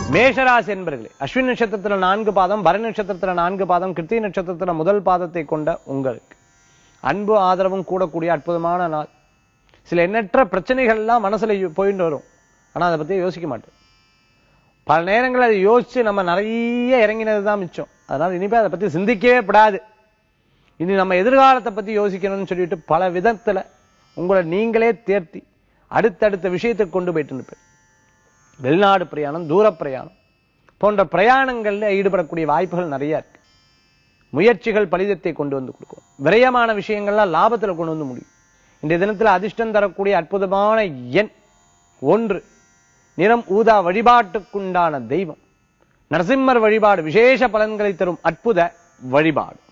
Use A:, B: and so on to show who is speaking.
A: மேஷராசி என்பர்களே அஸ்வின் நட்சத்திரத்துல நான்கு பாதம் பரணி நட்சத்திரத்துல நான்கு பாதம் கிருத்திகை நட்சத்திரத்துல முதல் பாதத்தை கொண்ட உங்களுக்கு அன்பு ஆதரவும் கூடக்கூடிய அற்புதமான நாள் சில எண்ணற்ற பிரச்சனைகள் எல்லாம் மனசுல யோ- போயிட்டு வரும் ஆனா அதை பத்தி யோசிக்க மாட்டோம் பல நேரங்கள் அதை யோசிச்சு நம்ம நிறைய இறங்கினது தான் மிச்சம் அதனால இனிமே அதை பத்தி சிந்திக்கவே படாது இனி நம்ம எதிர்காலத்தை பத்தி யோசிக்கணும்னு சொல்லிட்டு பல விதத்துல உங்களை நீங்களே தேர்த்தி அடுத்தடுத்த விஷயத்துக்கு கொண்டு போயிட்டு இருப்பேன் வெளிநாடு பிரயாணம் தூர பிரயாணம் போன்ற பிரயாணங்கள்ல ஈடுபடக்கூடிய வாய்ப்புகள் நிறைய இருக்கு முயற்சிகள் பலிதத்தை கொண்டு வந்து கொடுக்கும் விரயமான விஷயங்கள்லாம் லாபத்துல கொண்டு வந்து முடியும் இன்றைய தினத்துல அதிர்ஷ்டம் தரக்கூடிய அற்புதமான எண் ஒன்று நிறம் ஊதா வழிபாட்டுக்குண்டான தெய்வம் நரசிம்மர் வழிபாடு விசேஷ பலன்களை தரும் அற்புத வழிபாடு